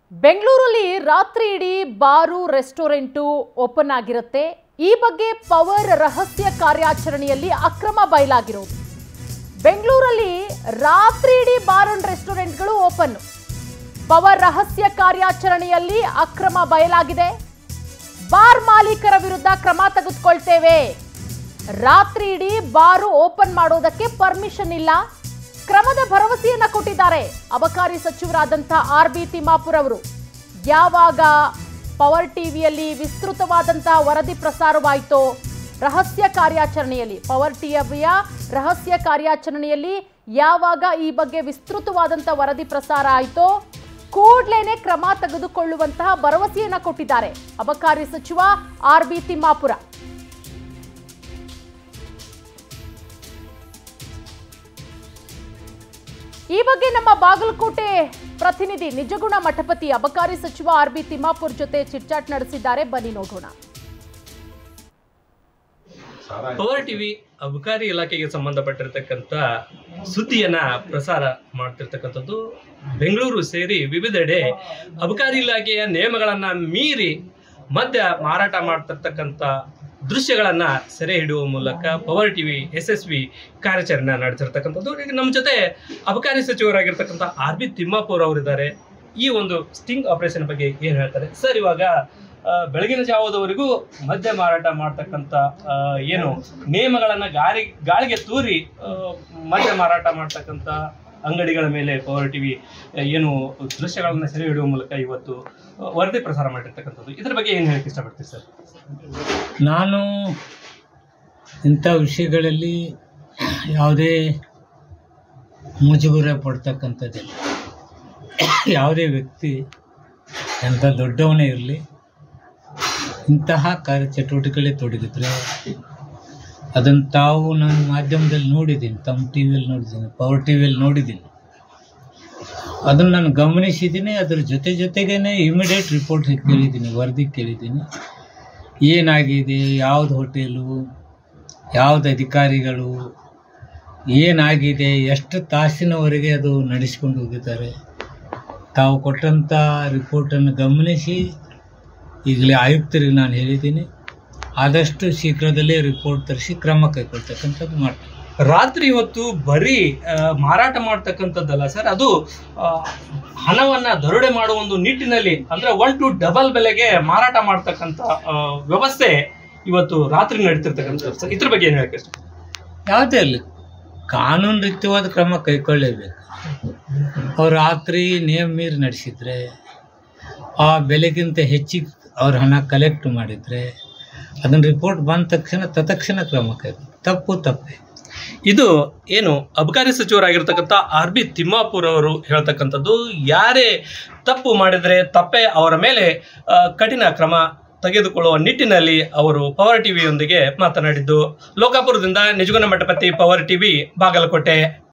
ಬೆಂಗಳೂರಲ್ಲಿ ರಾತ್ರಿ ಇಡೀ ಬಾರು ರೆಸ್ಟೋರೆಂಟು ಓಪನ್ ಆಗಿರುತ್ತೆ ಈ ಬಗ್ಗೆ ಪವರ್ ರಹಸ್ಯ ಕಾರ್ಯಾಚರಣೆಯಲ್ಲಿ ಅಕ್ರಮ ಬಯಲಾಗಿರೋದು ಬೆಂಗಳೂರಲ್ಲಿ ರಾತ್ರಿ ಇಡೀ ಬಾರ್ ಅಂಡ್ ರೆಸ್ಟೋರೆಂಟ್ಗಳು ಓಪನ್ ಪವರ್ ರಹಸ್ಯ ಕಾರ್ಯಾಚರಣೆಯಲ್ಲಿ ಅಕ್ರಮ ಬಯಲಾಗಿದೆ ಬಾರ್ ಮಾಲೀಕರ ವಿರುದ್ಧ ಕ್ರಮ ತೆಗೆದುಕೊಳ್ತೇವೆ ರಾತ್ರಿ ಇಡೀ ಬಾರು ಓಪನ್ ಮಾಡೋದಕ್ಕೆ ಪರ್ಮಿಷನ್ ಇಲ್ಲ ಕ್ರಮದ ಭರವಸೆಯನ್ನ ಕೊಟ್ಟಿದ್ದಾರೆ ಅಬಕಾರಿ ಸಚಿವರಾದಂಥ ಆರ್ ಬಿ ತಿಮ್ಮಾಪುರ್ ಅವರು ಯಾವಾಗ ಪವರ್ ಟಿವಿಯಲ್ಲಿ ವಿಸ್ತೃತವಾದಂತಹ ವರದಿ ಪ್ರಸಾರವಾಯಿತೋ ರಹಸ್ಯ ಕಾರ್ಯಾಚರಣೆಯಲ್ಲಿ ಪವರ್ ಟಿವಿಯ ರಹಸ್ಯ ಕಾರ್ಯಾಚರಣೆಯಲ್ಲಿ ಯಾವಾಗ ಈ ಬಗ್ಗೆ ವಿಸ್ತೃತವಾದಂಥ ವರದಿ ಪ್ರಸಾರ ಆಯಿತೋ ಕೂಡ್ಲೇನೆ ಕ್ರಮ ತೆಗೆದುಕೊಳ್ಳುವಂತಹ ಭರವಸೆಯನ್ನ ಕೊಟ್ಟಿದ್ದಾರೆ ಅಬಕಾರಿ ಸಚಿವ ಆರ್ ಬಿ ತಿಮ್ಮಾಪುರ ಈ ಬಗ್ಗೆ ನಮ್ಮ ಬಾಗಲಕೋಟೆ ಪ್ರತಿನಿಧಿ ನಿಜಗುಣ ಮಠಪತಿ ಅಬಕಾರಿ ಸಚಿವ ಆರ್ ಬಿ ತಿಮ್ಮಾಪುರ್ ಜೊತೆ ಚಿಟ್ಚಾಟ್ ನಡೆಸಿದ್ದಾರೆ ಬನ್ನಿ ನೋಡೋಣ ಪವರ್ ಟಿವಿ ಅಬಕಾರಿ ಇಲಾಖೆಗೆ ಸಂಬಂಧಪಟ್ಟಿರ್ತಕ್ಕಂಥ ಸುದ್ದಿಯನ್ನ ಪ್ರಸಾರ ಮಾಡ್ತಿರ್ತಕ್ಕಂಥದ್ದು ಬೆಂಗಳೂರು ಸೇರಿ ವಿವಿಧೆಡೆ ಅಬಕಾರಿ ಇಲಾಖೆಯ ನಿಯಮಗಳನ್ನ ಮೀರಿ ಮದ್ಯ ಮಾರಾಟ ಮಾಡ್ತಿರ್ತಕ್ಕಂಥ ದೃಶ್ಯಗಳನ್ನ ಸೆರೆ ಹಿಡಿಯುವ ಮೂಲಕ ಪವರ್ ಟಿವಿ ಯಶಸ್ವಿ ಕಾರ್ಯಾಚರಣೆ ನಡೆಸಿರ್ತಕ್ಕಂಥದ್ದು ಈಗ ನಮ್ಮ ಜೊತೆ ಅಬಕಾರಿ ಸಚಿವರಾಗಿರ್ತಕ್ಕಂಥ ಆರ್ ಬಿ ತಿಮ್ಮಾಪುರ್ ಅವರಿದ್ದಾರೆ ಈ ಒಂದು ಸ್ಟಿಂಗ್ ಆಪರೇಷನ್ ಬಗ್ಗೆ ಏನು ಹೇಳ್ತಾರೆ ಸರ್ ಇವಾಗ ಆ, ಬೆಳಗಿನ ಜಾವದವರೆಗೂ ಮದ್ಯ ಮಾರಾಟ ಮಾಡ್ತಕ್ಕಂಥ ಆ, ಏನು ನಿಯಮಗಳನ್ನ ಗಾಳಿ ಗಾಳಿಗೆ ತೂರಿ ಆ, ಮದ್ಯ ಮಾರಾಟ ಮಾಡ್ತಕ್ಕಂಥ ಅಂಗಡಿಗಳ ಮೇಲೆ ಪವರ್ ಟಿವಿ ಏನು ದೃಶ್ಯಗಳನ್ನ ಸೆರೆ ಹಿಡಿಯುವ ಮೂಲಕ ಇವತ್ತು ಆ, ವರದಿ ಪ್ರಸಾರ ಮಾಡಿರ್ತಕ್ಕಂಥದ್ದು ಇದ್ರ ಬಗ್ಗೆ ಏನು ಹೇಳಕ್ಕೆ ಇಷ್ಟಪಡ್ತೀವಿ ಸರ್ ನಾನು ಇಂಥ ವಿಷಯಗಳಲ್ಲಿ ಯಾವುದೇ ಮುಜುಗರ ಪಡ್ತಕ್ಕಂಥದ್ದಿಲ್ಲ ಯಾವುದೇ ವ್ಯಕ್ತಿ ಎಂಥ ದೊಡ್ಡವನೇ ಇರಲಿ ಇಂತಹ ಕಾರ್ಯಚಟುವಟಿಕೆಗಳೇ ತೊಡಗಿದ್ರೆ ಅದನ್ನು ತಾವು ನಾನು ಮಾಧ್ಯಮದಲ್ಲಿ ನೋಡಿದ್ದೀನಿ ತಮ್ಮ ಟಿ ವಿಯಲ್ಲಿ ನೋಡಿದ್ದೀನಿ ಪವರ್ ಟಿ ವಿಯಲ್ಲಿ ನೋಡಿದ್ದೀನಿ ಅದನ್ನು ನಾನು ಗಮನಿಸಿದ್ದೀನಿ ಅದ್ರ ಜೊತೆ ಜೊತೆಗೇನೆ ಇಮಿಡಿಯೇಟ್ ರಿಪೋರ್ಟ್ ಕೇಳಿದ್ದೀನಿ ವರದಿ ಕೇಳಿದ್ದೀನಿ ಏನಾಗಿದೆ ಯಾವ್ದು ಹೋಟೆಲು ಯಾವ್ದು ಅಧಿಕಾರಿಗಳು ಏನಾಗಿದೆ ಎಷ್ಟು ತಾಸಿನವರೆಗೆ ಅದು ನಡೆಸ್ಕೊಂಡು ಹೋಗಿದ್ದಾರೆ ತಾವು ಕೊಟ್ಟಂಥ ರಿಪೋರ್ಟನ್ನು ಗಮನಿಸಿ ಈಗಲೇ ಆಯುಕ್ತರಿಗೆ ನಾನು ಹೇಳಿದ್ದೀನಿ ಆದಷ್ಟು ಶೀಘ್ರದಲ್ಲೇ ರಿಪೋರ್ಟ್ ತರಿಸಿ ಕ್ರಮ ಕೈಗೊಳ್ತಕ್ಕಂಥದ್ದು ಮಾಡ್ತೀನಿ ರಾತ್ರಿ ಹೊತ್ತು ಬರೀ ಆ, ಮಾರಾಟ ಮಾಡ್ತಕ್ಕಂಥದ್ದಲ್ಲ ಸರ್ ಅದು ಆ, ಹಣವನ್ನ ದರೋಡೆ ಮಾಡುವ ಒಂದು ನಿಟ್ಟಿನಲ್ಲಿ ಅಂದ್ರೆ ಒನ್ ಟು ಡಬಲ್ ಬೆಲೆಗೆ ಮಾರಾಟ ಮಾಡ್ತಕ್ಕಂಥ ಆ, ವ್ಯವಸ್ಥೆ ಇವತ್ತು ರಾತ್ರಿ ನಡೀತಿರ್ತಕ್ಕಂಥದ್ದು ಸರ್ ಇದ್ರ ಬಗ್ಗೆ ಏನು ಹೇಳಕ್ಕೆ ಇಷ್ಟ ಯಾವುದೇ ಇರಲಿ ಕಾನೂನು ರೀತಿಯಾದ ಕ್ರಮ ಕೈಗೊಳ್ಳಲೇಬೇಕು ಅವ್ರು ರಾತ್ರಿ ನಿಯಮ ಮೀರಿ ನಡೆಸಿದ್ರೆ ಆ ಬೆಲೆಗಿಂತ ಹೆಚ್ಚಿಗೆ ಅವ್ರ ಹಣ ಕಲೆಕ್ಟ್ ಮಾಡಿದರೆ ಅದನ್ನ ರಿಪೋರ್ಟ್ ಬಂದ ತಕ್ಷಣ ತತ್ಕ್ಷಣ ಕ್ರಮ ಕೈಗೊಳ್ಳಿ ತಪ್ಪು ತಪ್ಪೆ ಇದು ಏನು ಅಬಕಾರಿ ಸಚಿವರಾಗಿರ್ತಕ್ಕಂಥ ಆರ್ ಬಿ ತಿಮ್ಮಾಪುರ್ ಅವರು ಹೇಳ್ತಕ್ಕಂಥದ್ದು ಯಾರೇ ತಪ್ಪು ಮಾಡಿದರೆ ತಪ್ಪೇ ಅವರ ಮೇಲೆ ಆ, ಕಠಿಣ ಕ್ರಮ ತೆಗೆದುಕೊಳ್ಳುವ ನಿಟ್ಟಿನಲ್ಲಿ ಅವರು ಪವರ್ ಟಿವಿಯೊಂದಿಗೆ ಮಾತನಾಡಿದ್ದು ಲೋಕಾಪುರದಿಂದ ನಿಜಗುಣ ಮಠಪತಿ ಪವರ್ ಟಿವಿ ಬಾಗಲಕೋಟೆ